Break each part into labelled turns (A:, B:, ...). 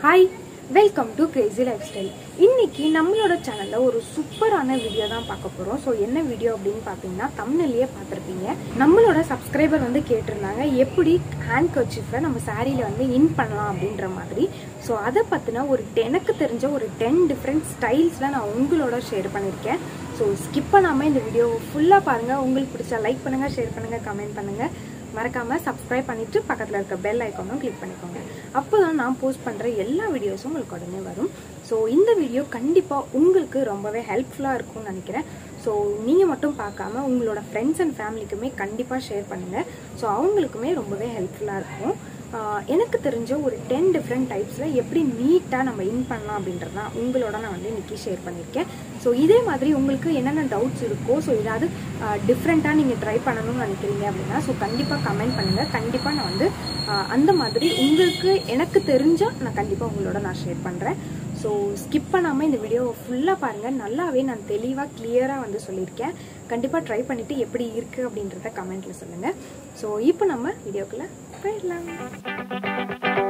A: Hi welcome to crazy life style இன்னைக்கு நம்மளோட சேனலில் ஒரு சூப்பரான வீடியோ தான் பார்க்க போகிறோம் ஸோ என்ன வீடியோ அப்படின்னு பார்த்தீங்கன்னா தமிழ்லேயே பார்த்துருப்பீங்க நம்மளோட சப்ஸ்கிரைபர் வந்து கேட்டிருந்தாங்க எப்படி ஹேண்ட் கர்ச்சிஃபை நம்ம சாரியில் வந்து இன் பண்ணலாம் அப்படின்ற மாதிரி ஸோ அதை பற்றின ஒரு எனக்கு தெரிஞ்ச ஒரு டென் டிஃப்ரெண்ட் ஸ்டைல்ஸில் நான் உங்களோட ஷேர் பண்ணியிருக்கேன் ஸோ ஸ்கிப் பண்ணாமல் இந்த வீடியோ ஃபுல்லாக பாருங்கள் உங்களுக்கு பிடிச்சா லைக் பண்ணுங்கள் ஷேர் பண்ணுங்கள் கமெண்ட் பண்ணுங்கள் மறக்காம சப்ஸ்கிரைப் பண்ணிட்டு பக்கத்தில் இருக்க பெல் ஐக்கானும் கிளிக் பண்ணிக்கோங்க அப்போ தான் நான் போஸ்ட் பண்ணுற எல்லா வீடியோஸும் உங்களுக்கு உடனே வரும் ஸோ இந்த வீடியோ கண்டிப்பாக உங்களுக்கு ரொம்பவே ஹெல்ப்ஃபுல்லாக இருக்கும்னு நினைக்கிறேன் ஸோ நீங்கள் மட்டும் பார்க்காம உங்களோட ஃப்ரெண்ட்ஸ் அண்ட் ஃபேமிலிக்குமே கண்டிப்பாக ஷேர் பண்ணுங்கள் ஸோ அவங்களுக்குமே ரொம்பவே ஹெல்ப்ஃபுல்லாக இருக்கும் ஆஹ் எனக்கு தெரிஞ்ச ஒரு டென் டிஃப்ரெண்ட் டைப்ஸில் எப்படி நீட்டாக நம்ம இன் பண்ணலாம் அப்படின்றது தான் உங்களோட நான் வந்து இன்றைக்கி ஷேர் பண்ணியிருக்கேன் ஸோ இதே மாதிரி உங்களுக்கு என்னென்ன டவுட்ஸ் இருக்கோ ஸோ ஏதாவது டிஃப்ரெண்ட்டாக நீங்கள் ட்ரை பண்ணணும்னு நினைக்கிறீங்க அப்படின்னா ஸோ கண்டிப்பாக கமெண்ட் பண்ணுங்கள் கண்டிப்பாக நான் வந்து ஆஹ் அந்த மாதிரி உங்களுக்கு எனக்கு தெரிஞ்சால் நான் கண்டிப்பாக உங்களோட நான் ஷேர் பண்ணுறேன் ஸோ ஸ்கிப் பண்ணாமல் இந்த வீடியோவை ஃபுல்லாக பாருங்கள் நல்லாவே நான் தெளிவாக கிளியராக வந்து சொல்லியிருக்கேன் கண்டிப்பாக ட்ரை பண்ணிவிட்டு எப்படி இருக்குது அப்படின்றத கமெண்ட்டில் சொல்லுங்கள் ஸோ இப்போ நம்ம வீடியோக்குள்ளே போயிடலாம்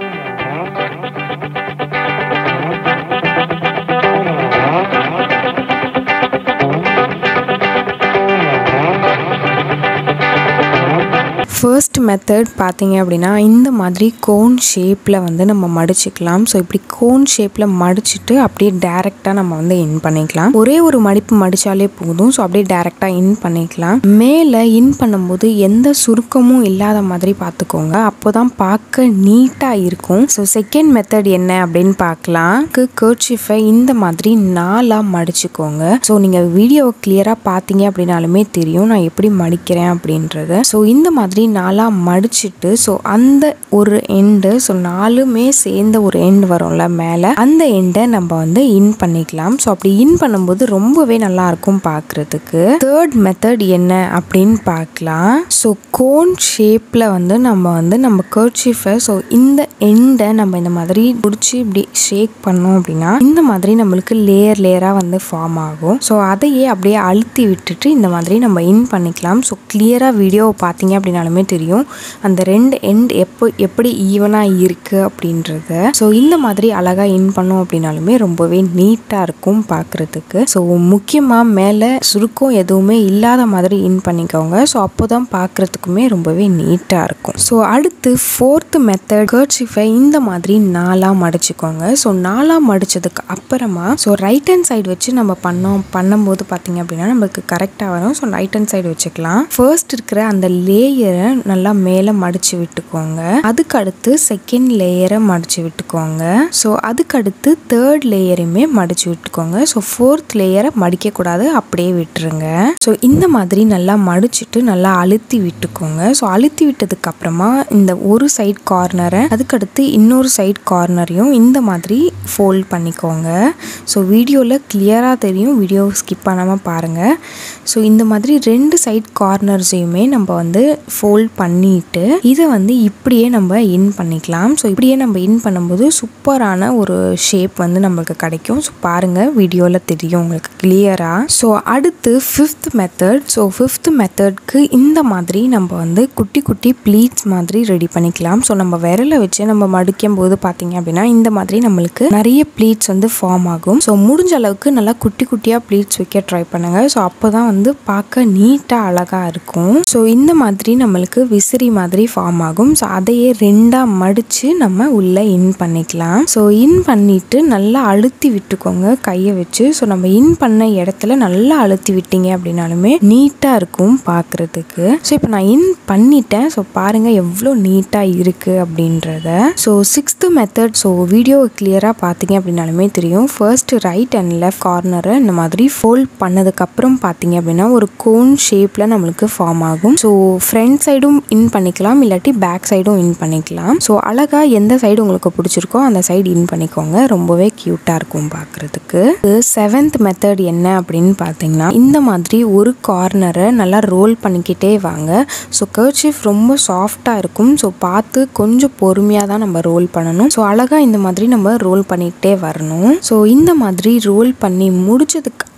B: ஃபர்ஸ்ட் மெத்தட் பார்த்தீங்க அப்படின்னா இந்த மாதிரி கோன் ஷேப்பில் வந்து நம்ம மடிச்சுக்கலாம் ஸோ இப்படி கோன் ஷேப்பில் மடிச்சுட்டு அப்படியே டேரெக்டாக நம்ம வந்து இன் பண்ணிக்கலாம் ஒரே ஒரு மடிப்பு மடித்தாலே போதும் ஸோ அப்படியே டேரெக்டாக இன் பண்ணிக்கலாம் மேலே இன் பண்ணும்போது எந்த சுருக்கமும் இல்லாத மாதிரி பார்த்துக்கோங்க அப்போ தான் பார்க்க நீட்டாக இருக்கும் ஸோ செகண்ட் மெத்தட் என்ன அப்படின்னு பார்க்கலாம் கர்ச்சிஃபை இந்த மாதிரி நாலாக மடிச்சுக்கோங்க ஸோ நீங்கள் வீடியோவை கிளியராக பார்த்தீங்க அப்படின்னாலுமே தெரியும் நான் எப்படி மடிக்கிறேன் அப்படின்றத ஸோ இந்த மாதிரி நாலாக மடிச்சிட்டு ஸோ அந்த ஒரு எண்டு ஸோ நாலுமே சேர்ந்த ஒரு எண்ட் வரும்ல மேலே அந்த எண்டை நம்ம வந்து இன் பண்ணிக்கலாம் ஸோ அப்படி இன் பண்ணும்போது ரொம்பவே நல்லா இருக்கும் பார்க்குறதுக்கு தேர்ட் மெத்தட் என்ன அப்படின்னு பார்க்கலாம் ஸோ கோன் ஷேப்பில் வந்து நம்ம வந்து நம்ம கர்ச்சிஃபை ஸோ இந்த எண்டை நம்ம இந்த மாதிரி பிடிச்சி இப்படி ஷேக் பண்ணோம் அப்படின்னா இந்த மாதிரி நம்மளுக்கு லேயர் லேயராக வந்து ஃபார்ம் ஆகும் ஸோ அதையே அப்படியே அழுத்தி விட்டுட்டு இந்த மாதிரி நம்ம இன் பண்ணிக்கலாம் ஸோ கிளியராக வீடியோவை பார்த்தீங்க அப்படின்னாலுமே தெரியும் அந்த ரெண்டு எண்ட் எப்போ எப்படி ஈவனாக இருக்குது அப்படின்றத ஸோ இந்த மாதிரி அழகாக இன் பண்ணோம் அப்படின்னாலுமே ரொம்பவே நீட்டாக இருக்கும் பார்க்குறதுக்கு ஸோ முக்கியமாக மேலே சுருக்கம் எதுவுமே இல்லாத மாதிரி இன் பண்ணிக்கோங்க ஸோ அப்போ தான் பார்க்குறதுக்குமே ரொம்பவே நீட்டாக இருக்கும் ஸோ அடுத்து ஃபோர்த்து மெத்தட் கர்ச்சிஃபை இந்த மாதிரி நாலாக மடிச்சுக்கோங்க ஸோ நாலாக மடிச்சதுக்கு அப்புறமா ஸோ ரைட் ஹேண்ட் சைடு வச்சு நம்ம பண்ணோம் பண்ணும்போது பார்த்தீங்க அப்படின்னா நம்மளுக்கு கரெக்டாக வரும் ஸோ ரைட் ஹேண்ட் சைடு வச்சுக்கலாம் ஃபர்ஸ்ட் இருக்கிற அந்த லேயரை நல்லா மேலே மடிச்சு விட்டுக்கோங்க அதுக்கு அடுத்து செகண்ட் லேயரை மடிச்சு விட்டுக்கோங்க ஸோ அதுக்கு அடுத்து தேர்ட் லேயரையுமே மடிச்சு விட்டுக்கோங்க ஸோ ஃபோர்த் லேயரை மடிக்கக்கூடாது அப்படியே விட்டுருங்க ஸோ இந்த மாதிரி நல்லா மடிச்சிட்டு நல்லா அழுத்தி விட்டுக்கோங்க ஸோ அழுத்தி விட்டதுக்கு அப்புறமா இந்த ஒரு சைட் கார்னரை அதுக்கடுத்து இன்னொரு சைட் கார்னரையும் இந்த மாதிரி ஃபோல்ட் பண்ணிக்கோங்க ஸோ வீடியோவில் கிளியராக தெரியும் வீடியோ ஸ்கிப் பண்ணாமல் பாருங்கள் ஸோ இந்த மாதிரி ரெண்டு சைட் கார்னர்ஸையுமே நம்ம வந்து ஃபோல்ட் பண்ணிட்டு இதை வந்து இப்படியே நம்ம இன் பண்ணிக்கலாம் ஸோ இப்படியே நம்ம இன் பண்ணும்போது சூப்பரான ஒரு ஷேப் வந்து நம்மளுக்கு கிடைக்கும் ஸோ பாருங்கள் வீடியோவில் தெரியும் உங்களுக்கு கிளியராக ஸோ அடுத்து ஃபிஃப்த் மெத்தட் ஸோ ஃபிஃப்த் மெத்தட்க்கு இந்த மாதிரி நம்ம வந்து குட்டி குட்டி ப்ளீட்ஸ் மாதிரி ரெடி பண்ணிக்கலாம் ஸோ நம்ம விரலை வச்சு நம்ம மடிக்கும் போது பார்த்தீங்க அப்படின்னா இந்த மாதிரி நம்மளுக்கு நிறைய ப்ளீட்ஸ் வந்து ஃபார்ம் ஆகும் ஸோ முடிஞ்ச அளவுக்கு நல்லா குட்டி குட்டியாக ப்ளீட்ஸ் வைக்க ட்ரை பண்ணுங்கள் ஸோ அப்போ தான் வந்து பார்க்க நீட்டாக அழகாக இருக்கும் ஸோ இந்த மாதிரி நம்மளுக்கு விசிறி மாதிரி ஃபார்ம் ஆகும் ஸோ அதையே ரெண்டாக மடித்து நம்ம உள்ளே இன் பண்ணிக்கலாம் ஸோ இன் பண்ணிவிட்டு நல்லா அழுத்தி விட்டுக்கோங்க கையை வச்சு ஸோ நம்ம இன் பண்ண இடத்துல நல்லா அழுத்தி விட்டீங்க அப்படின்னாலுமே நீட்டாக இருக்கும் பார்க்குறதுக்கு ஸோ இப்போ நான் இன் பண்ணிட்டேன் ஸோ பாருங்கள் எவ்வளோ நீட்டாக இருக்குது அப்படின்றத so sixth method so video கிளியராக பார்த்தீங்க அப்படின்னாலுமே தெரியும் ஃபர்ஸ்ட் ரைட் அண்ட் லெஃப்ட் கார்னரை இந்த மாதிரி ஃபோல்ட் பண்ணதுக்கப்புறம் பார்த்தீங்க அப்படின்னா ஒரு கோன் ஷேப்பில் நம்மளுக்கு ஃபார்ம் ஆகும் ஸோ ஃப்ரண்ட் சைடும் இன் பண்ணிக்கலாம் இல்லாட்டி பேக் சைடும் இன் பண்ணிக்கலாம் ஸோ அழகாக எந்த சைடு உங்களுக்கு பிடிச்சிருக்கோ அந்த சைடு இன் பண்ணிக்கோங்க ரொம்பவே க்யூட்டாக இருக்கும் பார்க்குறதுக்கு செவன்த் மெத்தட் என்ன அப்படின்னு பார்த்தீங்கன்னா இந்த மாதிரி ஒரு கார்னரை நல்லா ரோல் பண்ணிக்கிட்டே வாங்க ஸோ கர்ச்சிஃப் ரொம்ப சாஃப்டாக இருக்கும் ஸோ பார்த்து கொஞ்சம் பொறுமையாக தான் நம்ம ரோல் பண்ணணும் ஸோ அழகாக இந்த மாதிரி நம்ம ரோல் பண்ணிக்கிட்டே வரணும் ஸோ இந்த மாதிரி ரோல் பண்ணி முடிச்சதுக்கு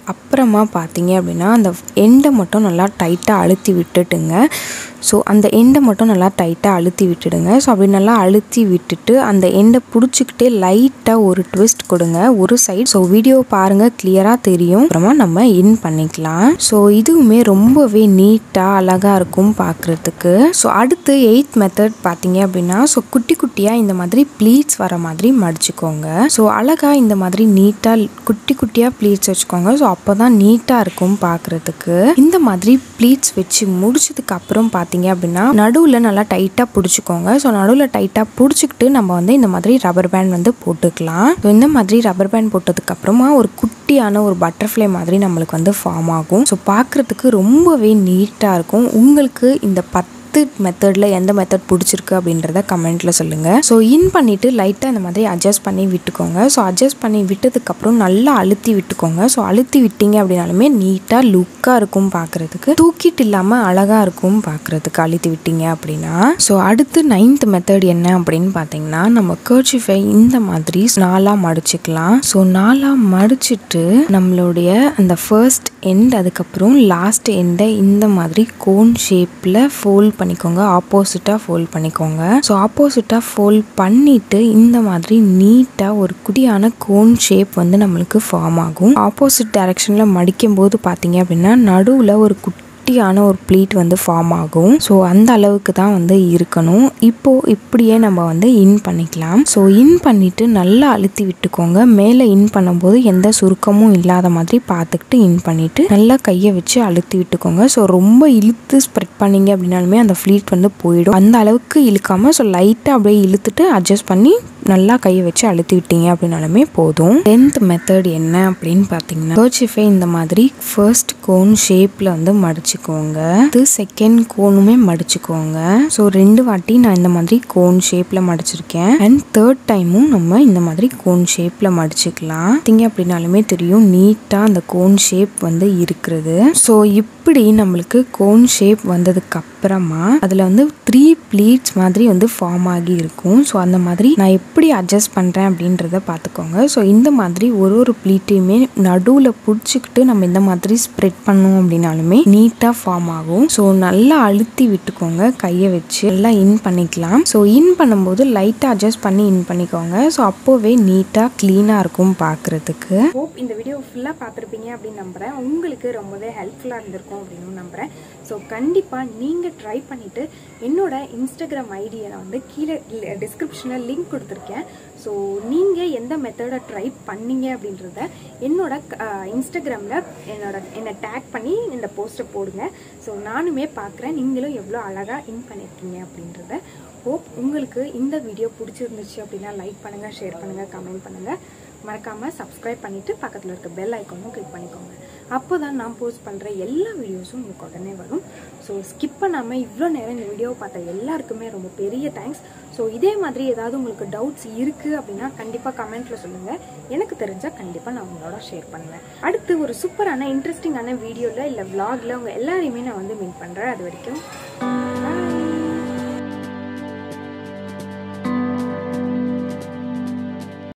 B: அப்புறமா பார்த்தீங்க அப்படின்னா அந்த எண்டை மட்டும் நல்லா டைட்டாக அழுத்தி விட்டுட்டுங்க ஸோ அந்த எண்டை மட்டும் நல்லா டைட்டாக அழுத்தி விட்டுடுங்க ஸோ அப்படி நல்லா அழுத்தி விட்டுட்டு அந்த எண்டை பிடிச்சிக்கிட்டே லைட்டாக ஒரு ட்விஸ்ட் கொடுங்க ஒரு சைடு ஸோ வீடியோ பாருங்கள் கிளியராக தெரியும் அப்புறமா நம்ம இன் பண்ணிக்கலாம் ஸோ இதுவுமே ரொம்பவே நீட்டாக அழகாக இருக்கும் பார்க்குறதுக்கு ஸோ அடுத்து எயித் மெத்தட் பார்த்தீங்க அப்படின்னா ஸோ குட்டி குட்டியாக இந்த மாதிரி ப்ளீட்ஸ் வர மாதிரி மடிச்சுக்கோங்க ஸோ அழகாக இந்த மாதிரி நீட்டாக குட்டி குட்டியாக ப்ளீட்ஸ் வச்சுக்கோங்க ஸோ அப்போ தான் நீட்டாக இருக்கும் பார்க்குறதுக்கு இந்த மாதிரி ப்ளீட்ஸ் வச்சு முடிச்சதுக்கு அப்புறம் பார்த்தீங்க அப்படின்னா நடுவில் நல்லா டைட்டாக பிடிச்சிக்கோங்க ஸோ நடுவில் டைட்டாக பிடிச்சிக்கிட்டு நம்ம வந்து இந்த மாதிரி ரப்பர் பேண்ட் வந்து போட்டுக்கலாம் ஸோ இந்த மாதிரி ரப்பர் பேண்ட் போட்டதுக்கு அப்புறமா ஒரு குட்டியான ஒரு பட்டர்ஃப்ளை மாதிரி நம்மளுக்கு வந்து ஃபார்ம் ஆகும் ஸோ பார்க்குறதுக்கு ரொம்பவே நீட்டாக இருக்கும் உங்களுக்கு இந்த பத்து மெத்தடில் எந்த மெத்தட் பிடிச்சிருக்கு அப்படின்றத கமெண்ட்டில் சொல்லுங்கள் ஸோ இன் பண்ணிவிட்டு லைட்டாக இந்த மாதிரி அட்ஜஸ்ட் பண்ணி விட்டுக்கோங்க ஸோ அட்ஜஸ்ட் பண்ணி விட்டதுக்கப்புறம் நல்லா அழுத்தி விட்டுக்கோங்க ஸோ அழுத்தி விட்டீங்க அப்படின்னாலுமே நீட்டாக லுக்காக இருக்கும் பார்க்குறதுக்கு தூக்கிட்டு இல்லாமல் அழகாக இருக்கும் பார்க்குறதுக்கு அழுத்தி விட்டீங்க அப்படின்னா ஸோ அடுத்து நைன்த் மெத்தட் என்ன அப்படின்னு பார்த்தீங்கன்னா நம்ம கர்ச்சிஃபை இந்த மாதிரி நாலாக மடிச்சுக்கலாம் ஸோ நாலாக மடிச்சிட்டு நம்மளுடைய அந்த ஃபர்ஸ்ட் எண்ட் அதுக்கப்புறம் லாஸ்ட் எண்டை இந்த மாதிரி கோன் ஷேப்பில் ஃபோல்ட் பண்ணிக்கோங்க ஆப்போசிட்டாக ஃபோல்ட் பண்ணிக்கோங்க ஸோ ஆப்போசிட்டாக ஃபோல்ட் பண்ணிவிட்டு இந்த மாதிரி நீட்டாக ஒரு குட்டியான கோன் ஷேப் வந்து நம்மளுக்கு ஃபார்ம் ஆகும் ஆப்போசிட் டைரெக்ஷனில் மடிக்கும் போது பார்த்தீங்க அப்படின்னா நடுவில் ஒரு குட்டி குட்டியான ஒரு ப்ளீட் வந்து ஃபார்ம் ஆகும் ஸோ அந்த அளவுக்கு தான் வந்து இருக்கணும் இப்போது இப்படியே நம்ம வந்து இன் பண்ணிக்கலாம் ஸோ இன் பண்ணிவிட்டு நல்லா அழுத்தி விட்டுக்கோங்க மேலே இன் பண்ணும்போது எந்த சுருக்கமும் இல்லாத மாதிரி பார்த்துக்கிட்டு இன் பண்ணிவிட்டு நல்லா கையை வச்சு அழுத்தி விட்டுக்கோங்க ஸோ ரொம்ப இழுத்து ஸ்ப்ரெட் பண்ணீங்க அப்படின்னாலுமே அந்த ஃப்ளீட் வந்து போயிடும் அந்த அளவுக்கு இழுக்காமல் ஸோ லைட்டாக அப்படியே இழுத்துட்டு அட்ஜஸ்ட் பண்ணி நல்லா கையை வச்சு அழுத்தி விட்டீங்க அப்படின்னாலுமே போதும் டென்த் மெத்தட் என்ன அப்படின்னு பார்த்தீங்கன்னா கர்ச்சிஃபை இந்த மாதிரி ஃபர்ஸ்ட் கோன் ஷேப்பில் வந்து மடிச்சுக்கோங்க இது செகண்ட் கோனுமே மடிச்சுக்கோங்க ஸோ ரெண்டு வாட்டி நான் இந்த மாதிரி கோன் ஷேப்பில் மடிச்சிருக்கேன் அண்ட் தேர்ட் டைமும் நம்ம இந்த மாதிரி கோன் ஷேப்பில் மடிச்சுக்கலாம் திங்க அப்படின்னாலுமே தெரியும் நீட்டாக அந்த கோன் ஷேப் வந்து இருக்கிறது ஸோ இப்படி நம்மளுக்கு கோன் ஷேப் வந்ததுக்கு அப்புறமா அதில் வந்து த்ரீ ப்ளீட்ஸ் மாதிரி வந்து ஃபார்ம் ஆகி இருக்கும் ஸோ அந்த மாதிரி நான் எப்படி அட்ஜஸ்ட் பண்ணுறேன் அப்படின்றத பார்த்துக்கோங்க ஸோ இந்த மாதிரி ஒரு ஒரு ப்ளீட்டையுமே நடுவில் பிடிச்சிக்கிட்டு நம்ம இந்த மாதிரி ஸ்ப்ரெட் பண்ணோம் அப்படின்னாலுமே நீட்டாக ஃபார்ம் ஆகும் ஸோ நல்லா அழுத்தி விட்டுக்கோங்க கையை வச்சு நல்லா இன் பண்ணிக்கலாம் ஸோ இன் பண்ணும்போது லைட்டாக அட்ஜஸ்ட் பண்ணி இன் பண்ணிக்கோங்க ஸோ அப்போவே நீட்டாக க்ளீனாக இருக்கும் பார்க்குறதுக்கு
A: ஹோப் இந்த வீடியோ ஃபுல்லாக பார்த்துருப்பீங்க அப்படின்னு நம்புகிறேன் உங்களுக்கு ரொம்பவே ஹெல்ப்ஃபுல்லாக இருந்திருக்கும் அப்படின்னு நம்புகிறேன் ஸோ கண்டிப்பாக நீங்கள் ட்ரை பண்ணிவிட்டு என்னோட இன்ஸ்டாகிராம் ஐடியை நான் வந்து கீழே டிஸ்கிரிப்ஷனில் லிங்க் கொடுத்துருக்கேன் ஸோ நீங்கள் எந்த மெத்தடை ட்ரை பண்ணீங்க அப்படின்றத என்னோட இன்ஸ்டாகிராமில் என்னோட என்னை டேக் பண்ணி இந்த போஸ்ட்டை போடுங்க ஸோ நானுமே பார்க்குறேன் நீங்களும் எவ்வளோ அழகாக இன் பண்ணியிருக்கீங்க அப்படின்றத ஹோப் உங்களுக்கு இந்த வீடியோ பிடிச்சிருந்துச்சு அப்படின்னா லைக் பண்ணுங்கள் ஷேர் பண்ணுங்கள் கமெண்ட் பண்ணுங்கள் மறக்காமல் சப்ஸ்கிரைப் பண்ணிவிட்டு பக்கத்தில் இருக்க பெல் ஐக்கானும் கிளிக் பண்ணிக்கோங்க அப்போ தான் நான் போஸ்ட் பண்ணுற எல்லா வீடியோஸும் உங்களுக்கு உடனே வரும் ஸோ ஸ்கிப் பண்ணாமல் இவ்வளோ நேரம் இந்த வீடியோவை பார்த்த எல்லாருக்குமே ரொம்ப பெரிய தேங்க்ஸ் ஸோ இதே மாதிரி ஏதாவது உங்களுக்கு டவுட்ஸ் இருக்குது அப்படின்னா கண்டிப்பாக கமெண்ட்டில் சொல்லுங்கள் எனக்கு தெரிஞ்சால் கண்டிப்பாக நான் உங்களோட ஷேர் பண்ணுவேன் அடுத்து ஒரு சூப்பரான இன்ட்ரெஸ்டிங்கான வீடியோவில் இல்லை vlogல உங்கள் எல்லாரையுமே நான் வந்து மீட் பண்ணுறேன் அது வரைக்கும் bye.